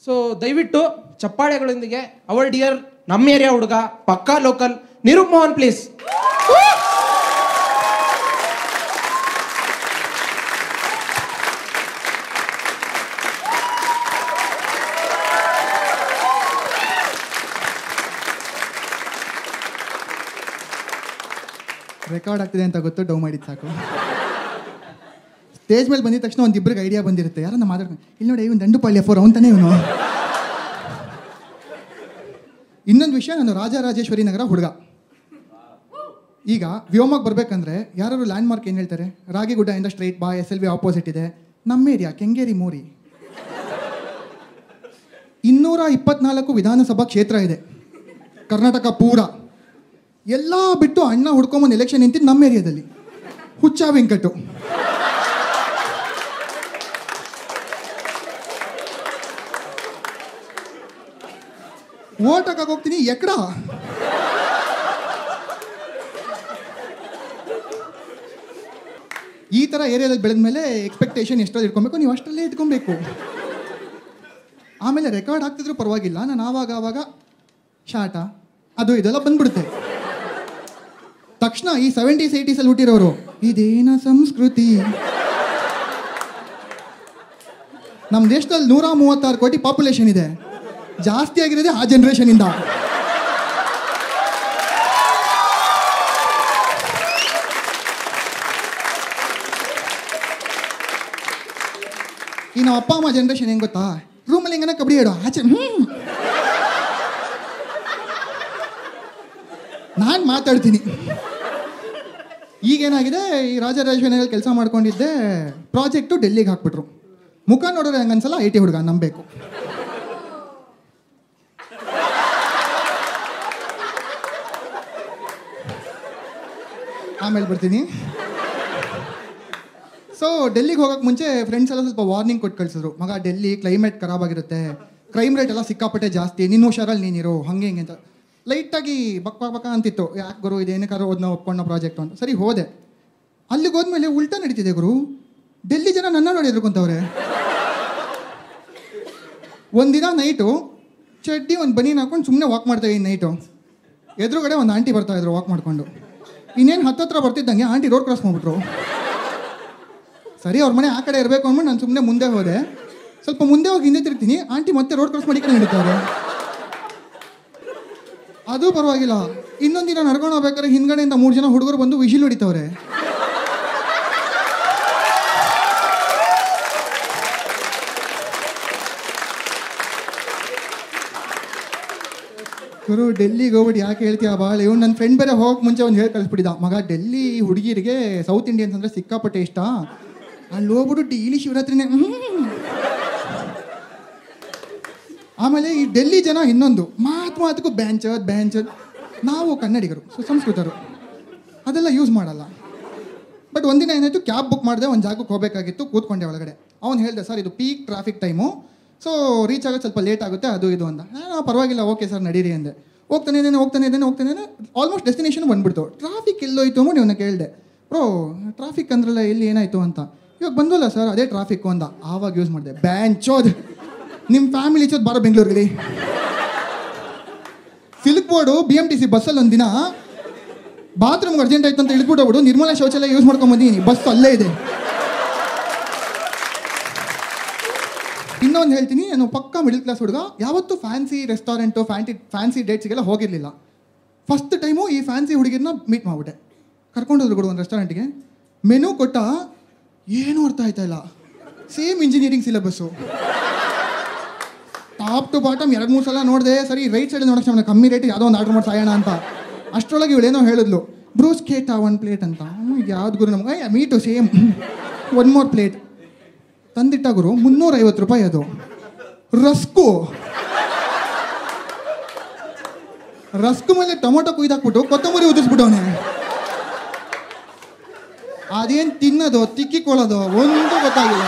So ದಯವಿಟ್ಟು ಚಪ್ಪಾಳೆಗಳೊಂದಿಗೆ our dear ನಮ್ಮ ಏರಿಯಾ ಹುಡುಗ ಪಕ್ಕಾ local Nirup Mohan please record ಆಗ್ತಿದೆ ಅಂತ ಗೊತ್ತು ಡೌ ಮಾಡಿದ್ದು ಸಾಕು ಸ್ಟೇಜ್ ಮೇಲೆ ಬಂದಿದ ತಕ್ಷಣ ಒಂದು ಇಬ್ಬರಿಗೆ ಐಡಿಯಾ ಬಂದಿರುತ್ತೆ ಯಾರನ್ನ ಮಾತಾಡ್ಕೊಂಡು ಇಲ್ಲಿ ನೋಡಿ ಇವನು ದಂಡು ಪಾಳ್ಯ ಫೋರ್ ಅವನು ತಾನೇ ಇವನು ಇನ್ನೊಂದು ವಿಷಯ ನಾನು ರಾಜರಾಜೇಶ್ವರಿ ನಗರ ಹುಡುಗ ಈಗ ವ್ಯೋಮಕ್ಕೆ ಬರ್ಬೇಕಂದ್ರೆ ಯಾರು ಲ್ಯಾಂಡ್ ಮಾರ್ಕ್ ಏನು ಹೇಳ್ತಾರೆ ರಾಗಿಗುಡ್ಡದಿಂದ ಸ್ಟ್ರೈಟ್ ಬಾ ಎಸ್ ಎಲ್ ವಿ ಆಪೋಸಿಟ್ ಇದೆ ನಮ್ಮ ಏರಿಯಾ ಕೆಂಗೇರಿ ಮೋರಿ ಇನ್ನೂರ ಇಪ್ಪತ್ನಾಲ್ಕು ವಿಧಾನಸಭಾ ಕ್ಷೇತ್ರ ಇದೆ ಕರ್ನಾಟಕ ಪೂರ ಎಲ್ಲ ಬಿಟ್ಟು ಅಣ್ಣ ಹುಡ್ಕೊಂಬಂದು ಎಲೆಕ್ಷನ್ ನಿಂತಿದ್ದು ನಮ್ಮ ಏರಿಯಾದಲ್ಲಿ ಹುಚ್ಚ ವೆಂಕಟು ಓಟ್ ಹಾಕಕ್ ಹೋಗ್ತೀನಿ ಎಕ್ಕಡ ಈ ಥರ ಏರಿಯಾದಲ್ಲಿ ಬೆಳೆದ ಮೇಲೆ ಎಕ್ಸ್ಪೆಕ್ಟೇಷನ್ ಎಷ್ಟರಲ್ಲಿ ಇಟ್ಕೊಬೇಕು ನೀವು ಅಷ್ಟರಲ್ಲೇ ಇಟ್ಕೊಬೇಕು ಆಮೇಲೆ ರೆಕಾರ್ಡ್ ಆಗ್ತಿದ್ರು ಪರವಾಗಿಲ್ಲ ನಾನು ಆವಾಗ ಆವಾಗ ಶಾಟ ಅದು ಇದೆಲ್ಲ ಬಂದ್ಬಿಡುತ್ತೆ ತಕ್ಷಣ ಈ ಸೆವೆಂಟೀಸ್ ಏಯ್ಟೀಸಲ್ಲಿ ಹುಟ್ಟಿರೋರು ಇದೇನ ಸಂಸ್ಕೃತಿ ನಮ್ಮ ದೇಶದಲ್ಲಿ ನೂರ ಮೂವತ್ತಾರು ಕೋಟಿ ಪಾಪ್ಯುಲೇಷನ್ ಇದೆ ಜಾಸ್ತಿ ಆಗಿರೋದೇ ಆ ಜನರೇಷನಿಂದ ಈ ನಮ್ಮ ಅಪ್ಪ ಅಮ್ಮ ಜನರೇಷನ್ ಹೆಂಗ್ ಗೊತ್ತಾ ರೂಮಲ್ಲಿ ಹೆಂಗನ ಕಬಡ್ಡಿ ಆಡೋ ಆಚೆ ಹ್ಮ್ ನಾನು ಮಾತಾಡ್ತೀನಿ ಈಗೇನಾಗಿದೆ ಈ ರಾಜರಾಜೇಶ್ವರಿಯಲ್ಲಿ ಕೆಲಸ ಮಾಡ್ಕೊಂಡಿದ್ದೆ ಪ್ರಾಜೆಕ್ಟು ಡೆಲ್ಲಿಗೆ ಹಾಕ್ಬಿಟ್ರು ಮುಖ ನೋಡಿದ್ರೆ ಹಂಗನ್ಸಲ್ಲ ಐ ಟಿ ಹುಡುಗ ನಂಬೇಕು ಆಮೇಲೆ ಬರ್ತೀನಿ ಸೊ ಡೆಲ್ಲಿಗೆ ಹೋಗೋಕೆ ಮುಂಚೆ ಫ್ರೆಂಡ್ಸ್ ಎಲ್ಲ ಸ್ವಲ್ಪ ವಾರ್ನಿಂಗ್ ಕೊಟ್ಟು ಕಳಿಸಿದ್ರು ಮಗ ಡೆಲ್ಲಿ ಕ್ಲೈಮೇಟ್ ಖರಾಬ್ ಆಗಿರುತ್ತೆ ಕ್ರೈಮ್ ರೇಟ್ ಎಲ್ಲ ಸಿಕ್ಕಾಪಟ್ಟೆ ಜಾಸ್ತಿ ನೀನು ಹುಷಾರಲ್ಲಿ ನೀನಿರು ಹಂಗೆ ಹಿಂಗೆ ಅಂತ ಲೈಟಾಗಿ ಬಕ್ ಬಕ್ ಬಕ ಅಂತಿತ್ತು ಯಾಕೆ ಗುರು ಇದೇನಕ್ಕಾದ್ರೂ ಓದ್ನ ಒಪ್ಕೊಂಡ ಪ್ರಾಜೆಕ್ಟ್ ಅಂತ ಸರಿ ಹೋದೆ ಅಲ್ಲಿಗೆ ಹೋದ್ಮೇಲೆ ಉಲ್ಟಾ ನಡೀತಿದೆ ಗುರು ಡೆಲ್ಲಿ ಜನ ನನ್ನ ನೋಡಿ ಎದ್ರುಕೊಂತವ್ರೆ ಒಂದಿನ ನೈಟು ಚಡ್ಡಿ ಒಂದು ಬನೀನ್ ಹಾಕೊಂಡು ಸುಮ್ಮನೆ ವಾಕ್ ಮಾಡ್ತಾ ಈ ನೈಟು ಎದುರುಗಡೆ ಒಂದು ಆಂಟಿ ಬರ್ತಾ ಇದ್ರು ವಾಕ್ ಮಾಡ್ಕೊಂಡು ಇನ್ನೇನು ಹತ್ತತ್ರ ಬರ್ತಿದ್ದಂಗೆ ಆಂಟಿ ರೋಡ್ ಕ್ರಾಸ್ ಮಾಡ್ಬಿಟ್ರು ಸರಿ ಅವ್ರ ಮನೆ ಆ ಕಡೆ ಇರಬೇಕು ಅಂದ್ಬಿಟ್ಟು ನಾನು ಸುಮ್ಮನೆ ಮುಂದೆ ಹೋದೆ ಸ್ವಲ್ಪ ಮುಂದೆ ಹೋಗಿ ಹಿಂದೆ ತಿರ್ತೀನಿ ಆಂಟಿ ಮತ್ತೆ ರೋಡ್ ಕ್ರಾಸ್ ಮಾಡಿ ಕಡೆ ನಡೀತಾರೆ ಅದು ಪರವಾಗಿಲ್ಲ ಇನ್ನೊಂದು ದಿನ ನಡ್ಕೊಂಡು ಹೋಗ್ಬೇಕಾದ್ರೆ ಹಿಂದ್ಗಡೆಯಿಂದ ಮೂರು ಜನ ಹುಡುಗರು ಬಂದು ವಿಶಿಲ್ ಹೊಡಿತವ್ರೆ ಗುರು ಡೆಲ್ಲಿಗೆ ಹೋಗ್ಬಿಟ್ಟು ಯಾಕೆ ಹೇಳ್ತೀಯ ಭಾಳ ಇವ್ನು ನನ್ನ ಫ್ರೆಂಡ್ ಬೇರೆ ಹೋಗಕ್ಕೆ ಮುಂಚೆ ಒಂದು ಹೇಳಿ ಕಳಿಸ್ಬಿಟ್ಟಿದ್ದ ಮಗ ಡೆಲ್ಲಿ ಹುಡುಗಿರಿಗೆ ಸೌತ್ ಇಂಡಿಯನ್ಸ್ ಅಂದರೆ ಸಿಕ್ಕಾಪಟ್ಟೆ ಇಷ್ಟ ಅಲ್ಲಿ ಹೋಗ್ಬಿಟ್ಟು ಡೈಲಿ ಶಿವರಾತ್ರಿನೇ ಹ್ಮ್. ಆಮೇಲೆ ಈ ಡೆಲ್ಲಿ ಜನ ಇನ್ನೊಂದು ಮಾತು ಮಾತಕ್ಕೂ ಬ್ಯಾಂಚದ್ ಬ್ಯಾಂಚದ್ ನಾವು ಕನ್ನಡಿಗರು ಸುಸಂಸ್ಕೃತರು ಅದೆಲ್ಲ ಯೂಸ್ ಮಾಡಲ್ಲ ಬಟ್ ಒಂದಿನ ಏನಾಯಿತು ಕ್ಯಾಬ್ ಬುಕ್ ಮಾಡಿದೆ ಒಂದು ಜಾಗಕ್ಕೆ ಹೋಗಬೇಕಾಗಿತ್ತು ಕೂತ್ಕೊಂಡೆ ಒಳಗಡೆ ಅವ್ನು ಹೇಳ್ದೆ ಸರ್ ಇದು peak traffic time so reach ಆಗೋದು ಸ್ವಲ್ಪ ಲೇಟ್ ಆಗುತ್ತೆ ಅದು ಇದು ಅಂತ ನಾನು ಪರವಾಗಿಲ್ಲ ಓಕೆ ಸರ್ ನಡೀರಿ ಅಂದೆ ಹೋಗ್ತಾನೆ ಇದ್ದೇನೆ ಹೋಗ್ತಾನೆ ಇದ್ದೇನೆ ಹೋಗ್ತಾನೆ ಇದ್ದೇನೆ ಆಲ್ಮೋಸ್ಟ್ ಡೆಸ್ಟಿನೇಷನ್ ಬಂದ್ಬಿಡ್ತು ಟ್ರಾಫಿಕ್ ಎಲ್ಲೋಯ್ತು ಅಂದ್ಬಿಟ್ಟು ಇವನ್ನ ಕೇಳಿದೆ ಬ್ರೋ ಟ್ರಾಫಿಕ್ ಅಂದ್ರಲ್ಲ ಎಲ್ಲಿ ಏನಾಯ್ತು ಅಂತ ಇವಾಗ ಬಂದಲ್ಲ ಸರ್ ಅದೇ ಟ್ರಾಫಿಕ್ಕು ಅಂದ ಆವಾಗ ಯೂಸ್ ಮಾಡಿದೆ ಬ್ಯಾಂಚೋದ್ ನಿಮ್ಮ ಫ್ಯಾಮಿಲಿ ಚೋದ್ ಬಾರೋ ಬೆಂಗಳೂರಲ್ಲಿ silk board B M T C ಬಸ್ಸಲ್ಲಿ ಒಂದಿನ ಬಾತ್ರೂಮ್ಗೆ ಅರ್ಜೆಂಟ್ ಆಯ್ತು ಅಂತ ಇಳಿದ್ಬಿಟ್ಟು ನಿರ್ಮಲಾ ಶೌಚಾಲಯ ಯೂಸ್ ಮಾಡ್ಕೊಂಡ್ ಬಂದೀನಿ ಬಸ್ ಅಲ್ಲೇ ಇದೆ ಇನ್ನೊಂದು ಹೇಳ್ತೀನಿ ನಾನು ಪಕ್ಕ ಮಿಡಲ್ ಕ್ಲಾಸ್ ಹುಡುಗ ಯಾವತ್ತೂ ಫ್ಯಾನ್ಸಿ ರೆಸ್ಟೋರೆಂಟು ಫ್ಯಾನ್ಸಿ ಫ್ಯಾನ್ಸಿ ಡೇಟ್ಸ್ಗೆಲ್ಲ ಹೋಗಿರಲಿಲ್ಲ ಫಸ್ಟ್ ಟೈಮು ಈ ಫ್ಯಾನ್ಸಿ ಹುಡುಗಿರನ್ನ ಮೀಟ್ ಮಾಡ್ಬಿಟ್ಟೆ ಕರ್ಕೊಂಡೋದ್ರು ಕೂಡ ಒಂದು ರೆಸ್ಟೋರೆಂಟ್ಗೆ ಮೆನು ಕೊಟ್ಟ ಏನೂ ಅರ್ಥ ಆಯ್ತಾ ಇಲ್ಲ same engineering syllabus top to bottom ಎರಡು ಮೂರು ಸಲ ನೋಡಿದೆ ಸರಿ ರೈಟ್ ಸೈಡ್ ನೋಡೋಕೆ ನಮ್ಗೆ ಕಮ್ಮಿ ರೇಟ್ ಯಾವುದೋ ಒಂದು ಆರ್ಡರ್ ಮಾಡಿ ಸಾಯೋಣ ಅಂತ ಅಷ್ಟರೊಳಗೆ ಇವಳೇನೋ ಹೇಳಿದ್ಲು ಬ್ರೂಸ್ ಕೇಟ ಒನ್ ಪ್ಲೇಟ್ ಅಂತ ಯಾವ್ದು ಗುರು ನಮ್ಗೆ meet same one more plate ತಂದಿಟ್ಟ ಗುರು ಮುನ್ನೂರೈವತ್ತು ರೂಪಾಯಿ ಅದು ರಸ್ಕು ರಸ್ಕು ಮೇಲೆ ಟೊಮೊಟೊ ಕುಯ್ದಾಕ್ಬಿಟ್ಟು ಕೊತ್ತಂಬರಿ ಉದಿಸ್ಬಿಟ್ಟವನೆ ಅದೇನ್ ತಿನ್ನೋದು ತಿಕ್ಕಿಕೊಳ್ಳೋದು ಒಂದು ಗೊತ್ತಾಗಿಲ್ಲ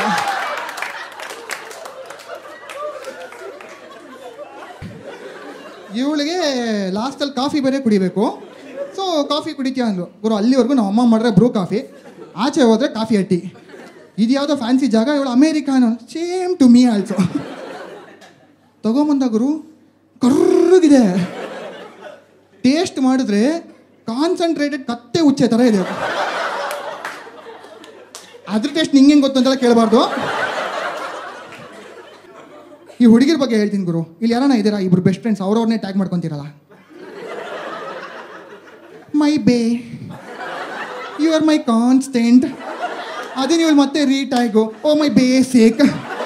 ಇವಳಿಗೆ ಲಾಸ್ಟಲ್ಲಿ ಕಾಫಿ ಬೇರೆ ಕುಡಿಬೇಕು ಸೊ ಕಾಫಿ ಕುಡಿತೀಯ ಅಂದ್ಲು ಗುರು ಅಲ್ಲಿವರೆಗೂ ನಮ್ಮ ಅಮ್ಮ ಮಾಡಿದ್ರೆ ಬ್ರೂ ಕಾಫಿ ಆಚೆ ಹೋದ್ರೆ ಕಾಫಿ ಅಟ್ಟಿ ಇದು ಯಾವುದೋ ಫ್ಯಾನ್ಸಿ ಜಾಗ ಇವಳು ಅಮೇರಿಕಾನು ಸೇಮ್ ಟು ಮೀ ಆಲ್ಸೋ ತಗೊಂಬಂದಾಗರು ಕರ್ರಗಿದೆ ಟೇಸ್ಟ್ ಮಾಡಿದ್ರೆ ಕಾನ್ಸಂಟ್ರೇಟೆಡ್ ಕತ್ತೆ ಉಚ್ಚೆ ಥರ ಇದೆ ಅದ್ರ ಟೇಸ್ಟ್ ನಿಂಗೆ ಗೊತ್ತು ಅಂತೆಲ್ಲ ಕೇಳಬಾರ್ದು ಈ ಹುಡುಗಿರ ಬಗ್ಗೆ ಹೇಳ್ತೀನಿ ಗುರು ಇಲ್ಲಿ ಯಾರನ್ನ ಇದ್ದೀರಾ ಇಬ್ರು ಬೆಸ್ಟ್ ಫ್ರೆಂಡ್ಸ್ ಅವ್ರವ್ರನ್ನೇ ಟ್ಯಾಗ್ ಮಾಡ್ಕೊಂತೀರಲ್ಲ my bae you R my constant ಅದೇ ನೀವು ಮತ್ತೆ ರೀ ಟ್ಯಾಗು ಓ ಮೈ ಬೇ ಸೇಕ್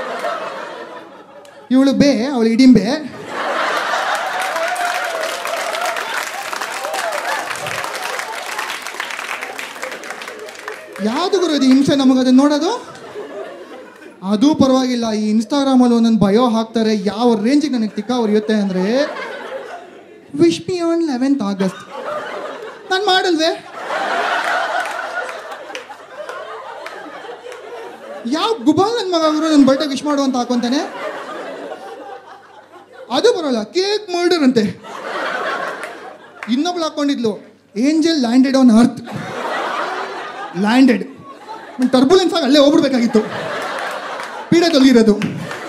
ಇವಳು ಬೇ ಅವಳು ಇಡಿಂಬೆ ಯಾವುದು ಗುರು ಇದು ಹಿಂಸೆ ನಮಗೆ ಅದನ್ನ ನೋಡೋದು ಅದು ಪರವಾಗಿಲ್ಲ ಈ ಇನ್ಸ್ಟಾಗ್ರಾಮಲ್ಲಿ ಒಂದೊಂದು ಬಯೋ ಹಾಕ್ತಾರೆ ಯಾವ ರೇಂಜಿಗೆ ನನಗೆ ತಿಕ್ಕ ಉರಿಯುತ್ತೆ ಅಂದರೆ wish me on eleventh August ನಾನು ಮಾಡಲ್ವೇ ಯಾವ ಗುಬಾಲ್ ನನ್ನ ಮಗ ಗುರು ನನ್ನ ಬರ್ಡೇ ವಿಶ್ ಮಾಡು ಅಂತ ಹಾಕೊಂತಾನೆ ಅದು ಬರೋಲ್ಲ ಕೇಕ್ ಮರ್ಡರ್ ಅಂತೆ ಇನ್ನೊಬ್ಳು ಹಾಕೊಂಡಿದ್ಲು angel landed on earth landed turbulence ಆಗಿ ಅಲ್ಲೇ ಹೋಗ್ಬಿಡ್ಬೇಕಾಗಿತ್ತು ಪೀಡೆ ತೊಲಗಿರೋದು